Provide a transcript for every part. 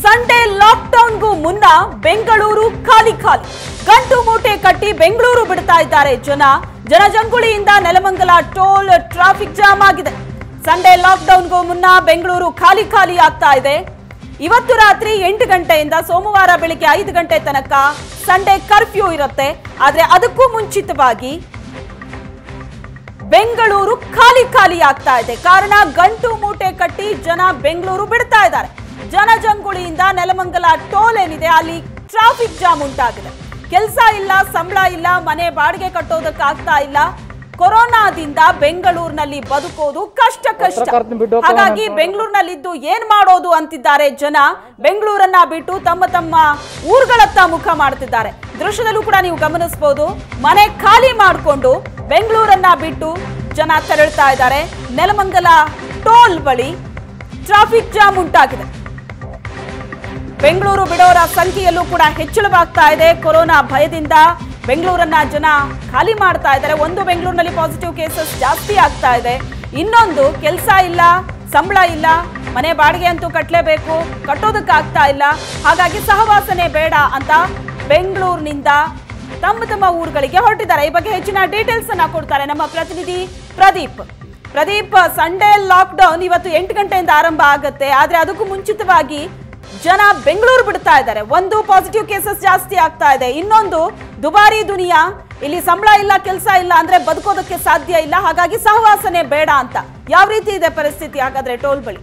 Sunday ಲಾಕ್ಡೌನ್ಗೂ ಮುನ್ನ ಬೆಂಗಳೂರು ಖಾಲಿ ಖಾಲಿ ಗಂಟು ಮೂಟೆ ಕಟ್ಟಿ ಬೆಂಗಳೂರು ಬಿಡ್ತಾ ಇದ್ದಾರೆ ಜನ ಜನಜಂಗುಳಿಯಿಂದ ನೆಲಮಂಗಲ ಟೋಲ್ ಟ್ರಾಫಿಕ್ ಜಾಮ್ ಆಗಿದೆ ಸಂಡೇ ಲಾಕ್ಡೌನ್ಗೂ ಮುನ್ನ ಬೆಂಗಳೂರು ಖಾಲಿ ಖಾಲಿ ಆಗ್ತಾ ಇದೆ ಇವತ್ತು ರಾತ್ರಿ ಎಂಟು ಗಂಟೆಯಿಂದ ಸೋಮವಾರ ಬೆಳಿಗ್ಗೆ ಐದು ಗಂಟೆ ತನಕ ಸಂಡೇ ಕರ್ಫ್ಯೂ ಇರುತ್ತೆ ಆದ್ರೆ ಅದಕ್ಕೂ ಮುಂಚಿತವಾಗಿ ಬೆಂಗಳೂರು ಖಾಲಿ ಖಾಲಿ ಆಗ್ತಾ ಇದೆ ಕಾರಣ ಗಂಟು ಮೂಟೆ ಕಟ್ಟಿ ಜನ ಬೆಂಗಳೂರು ಬಿಡ್ತಾ ಇದ್ದಾರೆ ಜನಜಂಗುಳಿಯಿಂದ ನೆಲಮಂಗಲ ಟೋಲ್ ಏನಿದೆ ಅಲ್ಲಿ ಟ್ರಾಫಿಕ್ ಜಾಮ್ ಉಂಟಾಗಿದೆ ಕೆಲಸ ಇಲ್ಲ ಸಂಬಳ ಇಲ್ಲ ಮನೆ ಬಾಡಿಗೆ ಕಟ್ಟೋದಕ್ಕಾಗ್ತಾ ಇಲ್ಲ ಕೊರೋನಾದಿಂದ ಬೆಂಗಳೂರಿನಲ್ಲಿ ಬದುಕೋದು ಕಷ್ಟ ಕಷ್ಟ ಪತ್ರಕರ್ತನ ಬಿಟ್ಟು ಹೋಗ್ತಾನೆ ಹಾಗಾಗಿ ಬೆಂಗಳೂರಿನಲ್ಲಿದ್ದು ಏನ್ ಮಾಡೋದು ಅಂತಿದ್ದಾರೆ ಜನ ಬೆಂಗಳೂರನ್ನ ಬಿಟ್ಟು ತಮ್ಮ ತಮ್ಮ ಊರುಗಳತ್ತ ಮುಖ ಮಾಡ್ತಿದ್ದಾರೆ ದೃಶ್ಯದಲ್ಲೂ ಕೂಡ ನೀವು ಗಮನಿಸಬಹುದು ಮನೆ ಖಾಲಿ ಮಾಡಿಕೊಂಡು ಬೆಂಗಳೂರನ್ನ ಬಿಟ್ಟು ಜನ ತೆರಳ್ತಾ ಇದ್ದಾರೆ ನೆಲಮಂಗಲ ಟೋಲ್ ಬಳಿ ಟ್ರಾಫಿಕ್ ಜಾಮ್ ಉಂಟಾಗಿದೆ ಬೆಂಗಳೂರು ಬಿಡೋರ ಸಂಖ್ಯೆಯಲ್ಲೂ ಕೂಡ ಹೆಚ್ಚಳವಾಗ್ತಾ ಇದೆ ಕೊರೋನಾ ಭಯದಿಂದ ಬೆಂಗಳೂರನ್ನ ಜನ ಖಾಲಿ ಮಾಡ್ತಾ ಇದ್ದಾರೆ ಒಂದು ಬೆಂಗಳೂರಿನಲ್ಲಿ ಪಾಸಿಟಿವ್ ಕೇಸಸ್ ಜಾಸ್ತಿ ಆಗ್ತಾ ಇದೆ ಇನ್ನೊಂದು ಕೆಲಸ ಇಲ್ಲ ಸಂಬಳ ಇಲ್ಲ ಮನೆ ಬಾಡಿಗೆ ಅಂತೂ ಕಟ್ಟಲೇಬೇಕು ಕಟ್ಟೋದಕ್ಕಾಗ್ತಾ ಇಲ್ಲ ಹಾಗಾಗಿ ಸಹವಾಸನೆ ಬೇಡ ಅಂತ ಬೆಂಗಳೂರಿನಿಂದ ತಮ್ಮ ತಮ್ಮ ಊರುಗಳಿಗೆ ಹೊರಟಿದ್ದಾರೆ ಈ ಬಗ್ಗೆ ಹೆಚ್ಚಿನ ಡೀಟೇಲ್ಸ್ ಅನ್ನ ಕೊಡ್ತಾರೆ ನಮ್ಮ ಪ್ರತಿನಿಧಿ ಪ್ರದೀಪ್ ಪ್ರದೀಪ್ ಸಂಡೇ ಲಾಕ್ಡೌನ್ ಇವತ್ತು ಎಂಟು ಗಂಟೆಯಿಂದ ಆರಂಭ ಆಗುತ್ತೆ ಆದ್ರೆ ಅದಕ್ಕೂ ಮುಂಚಿತವಾಗಿ ಜನ ಬೆಂಗಳೂರು ಬಿಡ್ತಾ ಇದ್ದಾರೆ ಒಂದು ಪಾಸಿಟಿವ್ ಕೇಸಸ್ ಜಾಸ್ತಿ ಆಗ್ತಾ ಇದೆ ಇನ್ನೊಂದು ದುಬಾರಿ ದುನಿಯಾ ಇಲ್ಲಿ ಸಂಬಳ ಇಲ್ಲ ಕೆಲಸ ಇಲ್ಲ ಅಂದ್ರೆ ಬದುಕೋದಕ್ಕೆ ಸಾಧ್ಯ ಇಲ್ಲ ಹಾಗಾಗಿ ಸಹವಾಸನೆ ಬೇಡ ಅಂತ ಯಾವ ರೀತಿ ಇದೆ ಪರಿಸ್ಥಿತಿ ಹಾಗಾದ್ರೆ ಟೋಲ್ ಬಳಿ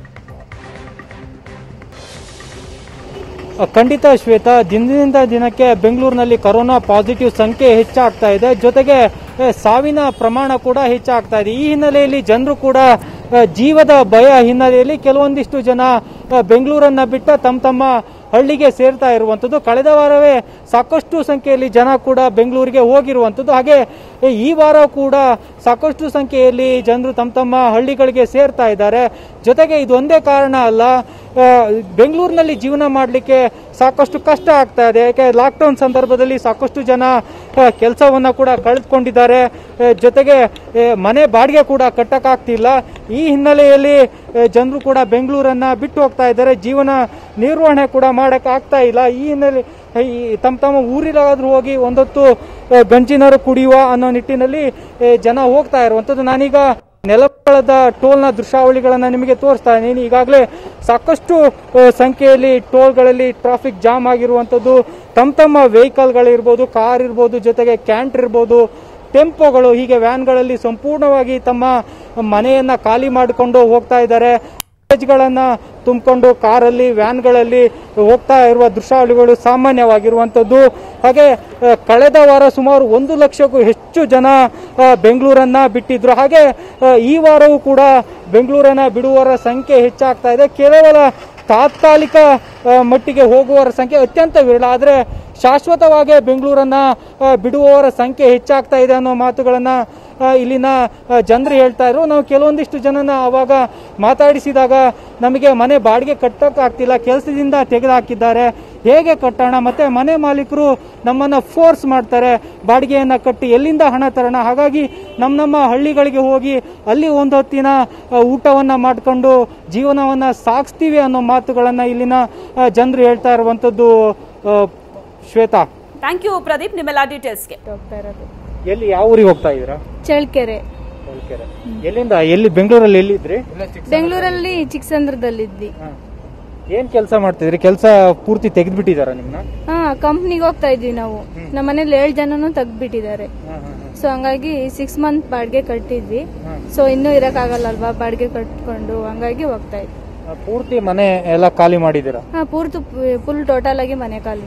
ಖಂಡಿತ ಶ್ವೇತಾ ದಿನದಿಂದ ದಿನಕ್ಕೆ ಬೆಂಗಳೂರಿನಲ್ಲಿ ಕೊರೋನಾ ಪಾಸಿಟಿವ್ ಸಂಖ್ಯೆ ಹೆಚ್ಚಾಗ್ತಾ ಇದೆ ಜೊತೆಗೆ ಆ, ಸಾವಿನ ಪ್ರಮಾಣ ಕೂಡ ಹೆಚ್ಚಾಗ್ತಾ ಇದೆ ಈ ಹಿನ್ನೆಲೆಯಲ್ಲಿ ಜನರು ಕೂಡ ಆ, ಜೀವದ ಭಯ ಹಿನ್ನೆಲೆಯಲ್ಲಿ ಕೆಲವೊಂದಿಷ್ಟು ಜನ ಆ, ಬೆಂಗಳೂರನ್ನ ಬಿಟ್ಟ ತಮ್ಮ ತಮ್ಮ ಹಳ್ಳಿಗೆ ಸೇರ್ತಾ ಇರುವಂಥದ್ದು ಕಳೆದ ವಾರವೇ ಸಾಕಷ್ಟು ಸಂಖ್ಯೆಯಲ್ಲಿ ಜನ ಕೂಡ ಬೆಂಗಳೂರಿಗೆ ಹೋಗಿರುವಂಥದ್ದು ಹಾಗೆ ಈ ವಾರ ಕೂಡ ಸಾಕಷ್ಟು ಸಂಖ್ಯೆಯಲ್ಲಿ ಜನರು ತಮ್ಮ ತಮ್ಮ ಹಳ್ಳಿಗಳಿಗೆ ಸೇರ್ತಾ ಇದ್ದಾರೆ ಜೊತೆಗೆ ಇದೊಂದೇ ಕಾರಣ ಅಲ್ಲ ಆ, ಬೆಂಗಳೂರಿನಲ್ಲಿ ಜೀವನ ಮಾಡಲಿಕ್ಕೆ ಸಾಕಷ್ಟು ಕಷ್ಟ ಆಗ್ತಾ ಇದೆ ಯಾಕೆ ಲಾಕ್ಡೌನ್ ಸಂದರ್ಭದಲ್ಲಿ ಸಾಕಷ್ಟು ಜನ ಕೆಲಸವನ್ನ ಕೂಡ ಕಳೆದುಕೊಂಡಿದ್ದಾರೆ ಆ, ಜೊತೆಗೆ ಆ, ಮನೆ ಬಾಡಿಗೆ ಕೂಡ ಕಟ್ಟಕ್ಕಾಗ್ತಿಲ್ಲ ಈ ಹಿನ್ನೆಲೆಯಲ್ಲಿ ಜನರು ಕೂಡ ಬೆಂಗಳೂರನ್ನ ಬಿಟ್ಟು ಹೋಗ್ತಾ ಇದ್ದಾರೆ ಜೀವನ ನಿರ್ವಹಣೆ ಕೂಡ ಮಾಡಕ್ ಆಗ್ತಾ ಇಲ್ಲ ಈ ಹಿನ್ನೆಲೆ ಈ ತಮ್ಮ ತಮ್ಮ ಊರಿಗಾದ್ರೂ ಹೋಗಿ ಒಂದೊತ್ತು ಆ, ಗಂಜಿನರು ಕುಡಿಯುವ ಅನ್ನೋ ನಿಟ್ಟಿನಲ್ಲಿ ಆ, ಜನ ಹೋಗ್ತಾ ಇರುವಂತದ್ದು ನಾನೀಗ ನೆಲಮಂಗಲದ ಟೋಲ್ನ ದೃಶ್ಯಾವಳಿಗಳನ್ನ ನಿಮಗೆ ತೋರಿಸ್ತಾ ಇದ್ದೀನಿ ಈಗಾಗಲೇ ಸಾಕಷ್ಟು ಆ, ಸಂಖ್ಯೆಯಲ್ಲಿ ಟೋಲ್ಗಳಲ್ಲಿ ಟ್ರಾಫಿಕ್ ಜಾಮ್ ಆಗಿರುವಂಥದ್ದು ತಮ್ಮ ತಮ್ಮ ವೆಹಿಕಲ್ಗಳಿರ್ಬೋದು ಕಾರ್ ಇರ್ಬೋದು ಜೊತೆಗೆ ಕ್ಯಾಂಟರ್ ಇರ್ಬೋದು ಟೆಂಪೋಗಳು ಹೀಗೆ ವ್ಯಾನ್ಗಳಲ್ಲಿ ಸಂಪೂರ್ಣವಾಗಿ ತಮ್ಮ ಮನೆಯನ್ನ ಖಾಲಿ ಮಾಡಿಕೊಂಡು ಹೋಗ್ತಾ ಇದ್ದಾರೆ ಗಳನ್ನ ತುಂಬಿಕೊಂಡು ಕಾರಲ್ಲಿ ವ್ಯಾನ್ಗಳಲ್ಲಿ ಹೋಗ್ತಾ ಇರುವ ದೃಶ್ಯಾವಳಿಗಳು ಸಾಮಾನ್ಯವಾಗಿರುವಂಥದ್ದು ಹಾಗೆ ಆ, ಕಳೆದ ವಾರ ಸುಮಾರು ಒಂದು ಲಕ್ಷಕ್ಕೂ ಹೆಚ್ಚು ಜನ ಆ, ಬೆಂಗಳೂರನ್ನ ಬಿಟ್ಟಿದ್ರು ಹಾಗೆ ಆ, ಈ ವಾರವೂ ಕೂಡ ಬೆಂಗಳೂರನ್ನ ಬಿಡುವವರ ಸಂಖ್ಯೆ ಹೆಚ್ಚಾಗ್ತಾ ಇದೆ ಕೇವಲ ತಾತ್ಕಾಲಿಕ ಆ, ಮಟ್ಟಿಗೆ ಹೋಗುವವರ ಸಂಖ್ಯೆ ಅತ್ಯಂತ ವಿರಳ ಆದರೆ ಶಾಶ್ವತವಾಗಿ ಬೆಂಗಳೂರನ್ನ ಆ, ಬಿಡುವವರ ಸಂಖ್ಯೆ ಹೆಚ್ಚಾಗ್ತಾ ಇದೆ ಅನ್ನೋ ಮಾತುಗಳನ್ನ ಆ, ಇಲ್ಲಿನ ಜನರು ಹೇಳ್ತಾ ಇದ್ರು ನಾವು ಕೆಲವೊಂದಿಷ್ಟು ಜನನ ಅವಾಗ ಮಾತಾಡಿಸಿದಾಗ ನಮಗೆ ಮನೆ ಬಾಡಿಗೆ ಕಟ್ಟಕ್ಕಾಗ್ತಿಲ್ಲ ಕೆಲಸದಿಂದ ತೆಗೆದುಹಾಕಿದ್ದಾರೆ ಹೇಗೆ ಕಟ್ಟೋಣ ಮತ್ತೆ ಮನೆ ಮಾಲೀಕರು ನಮ್ಮನ್ನ ಫೋರ್ಸ್ ಮಾಡ್ತಾರೆ ಬಾಡಿಗೆಯನ್ನ ಕಟ್ಟಿ ಎಲ್ಲಿಂದ ಹಣ ತರೋಣ ಹಾಗಾಗಿ ನಮ್ಮ ನಮ್ಮ ಹಳ್ಳಿಗಳಿಗೆ ಹೋಗಿ ಅಲ್ಲಿ ಒಂದು ಹೊತ್ತಿನ ಆ, ಊಟವನ್ನ ಮಾಡ್ಕೊಂಡು ಜೀವನವನ್ನ ಸಾಗಿಸ್ತೀವಿ ಅನ್ನೋ ಮಾತುಗಳನ್ನ ಇಲ್ಲಿನ ಜನರು ಹೇಳ್ತಾ ಇರುವಂತದ್ದು ಆ, ಶ್ವೇತಾ ಥ್ಯಾಂಕ್ ಯು ಪ್ರದೀಪ್ ನಿಮ್ಮೆಲ್ಲ ಡೀಟೇಲ್ಸ್ಗೆ ಹೋಗ್ತಾ ಇರೋದು ಎಲ್ಲಿ ಯಾವ ಊರಿಗೆ ಹೋಗ್ತಾ ಇದ್ದೀರಾ ಚಳ್ಳಕೆರೆ ಎಲ್ಲಿಂದ ಎಲ್ಲಿ ಬೆಂಗಳೂರಲ್ಲಿ ಎಲ್ಲಿದ್ರಿ ಬೆಂಗಳೂರಲ್ಲಿ ಚಿಕ್ಕಸಂದ್ರದಲ್ಲಿದ್ವಿ ಏನ್ ಕೆಲಸ ಮಾಡ್ತಿದ್ರಿ ಕೆಲಸ ಪೂರ್ತಿ ತೆಗೆದ್ಬಿಟ್ಟಿದಾರ ನಿಮ್ನ ಹಾ ಕಂಪ್ನಿಗೆ ಹೋಗ್ತಾ ಇದ್ವಿ ನಾವು ನಮ್ಮ ಮನೇಲಿ ಏಳು ಜನನು ತೆಗ್ದ್ಬಿಟ್ಟಿದ್ದಾರೆ ಸೊ ಹಂಗಾಗಿ ಸಿಕ್ಸ್ ಮಂತ್ ಬಾಡಿಗೆ ಕಟ್ಟಿದ್ವಿ ಸೊ ಇನ್ನೂ ಇರಕ್ಕಾಗಲ್ಲ ಅಲ್ವಾ ಬಾಡಿಗೆ ಕಟ್ಕೊಂಡು ಹಂಗಾಗಿ ಹೋಗ್ತಾ ಇದ್ವಿ ಪೂರ್ತಿ ಮನೆ ಎಲ್ಲ ಖಾಲಿ ಮಾಡಿದ್ದೀರಾ ಹಾ ಪೂರ್ತಿ ಫುಲ್ ಟೋಟಲ್ ಆಗಿ ಮನೆ ಖಾಲಿ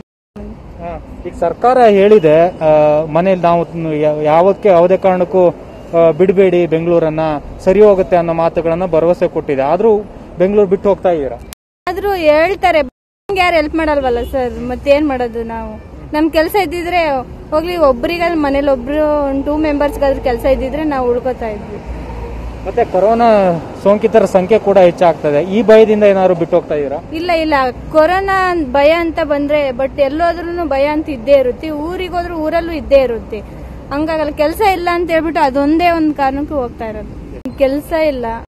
ಈಗ ಸರ್ಕಾರ ಹೇಳಿದೆ ಆ, ಮನೇಲಿ ನಾವು ಯಾ- ಯಾವಕ್ಕೆ ಯಾವುದೇ ಕಾರಣಕ್ಕೂ ಆ, ಬಿಡಬೇಡಿ ಬೆಂಗಳೂರನ್ನ ಸರಿ ಹೋಗುತ್ತೆ ಅನ್ನೋ ಮಾತುಗಳನ್ನ ಭರವಸೆ ಕೊಟ್ಟಿದೆ ಆದ್ರೂ ಬೆಂಗಳೂರು ಬಿಟ್ಟು ಹೋಗ್ತಾ ಇದ್ದೀರಾ ಆದ್ರೂ ಹೇಳ್ತಾರೆ ಯಾರು ಹೆಲ್ಪ್ ಮಾಡಲ್ವಲ್ಲ ಸರ್ ಮತ್ತೇನ್ ಮಾಡೋದು ನಾವು ನಮ್ ಕೆಲಸ ಇದ್ದಿದ್ರೆ ಹೋಗ್ಲಿ ಒಬ್ರಿಗೆ ಮನೇಲಿ ಒಬ್ರು ಒಂದು ಟೂ ಮೆಂಬರ್ಸ್ಗಾದ್ರೂ ಕೆಲಸ ಇದ್ದಿದ್ರೆ ನಾವು ಉಳ್ಕೊತಾ ಇದ್ವಿ ಮತ್ತೆ ಕೊರೋನಾ ಸೋಂಕಿತರ ಸಂಖ್ಯೆ ಕೂಡ ಹೆಚ್ಚಾಗ್ತದೆ ಈ ಭಯದಿಂದ ಏನಾದ್ರು ಬಿಟ್ಟು ಹೋಗ್ತಾ ಇದ್ದೀರಾ ಇಲ್ಲ ಇಲ್ಲ ಕೊರೋನಾ ಭಯ ಅಂತ ಬಂದ್ರೆ ಬಟ್ ಎಲ್ಲೋದ್ರೂ ಭಯ ಅಂತ ಇದ್ದೇ ಇರುತ್ತೆ ಊರಿಗೆ ಹೋದ್ರೂ ಊರಲ್ಲೂ ಇದ್ದೇ ಇರುತ್ತೆ ಹಂಗಾಗಲ್ಲ ಕೆಲಸ ಇಲ್ಲ ಅಂತ ಹೇಳ್ಬಿಟ್ಟು ಅದೊಂದೇ ಒಂದು ಕಾರಣಕ್ಕೂ ಹೋಗ್ತಾ ಇರೋದು ಕೆಲಸ ಇಲ್ಲ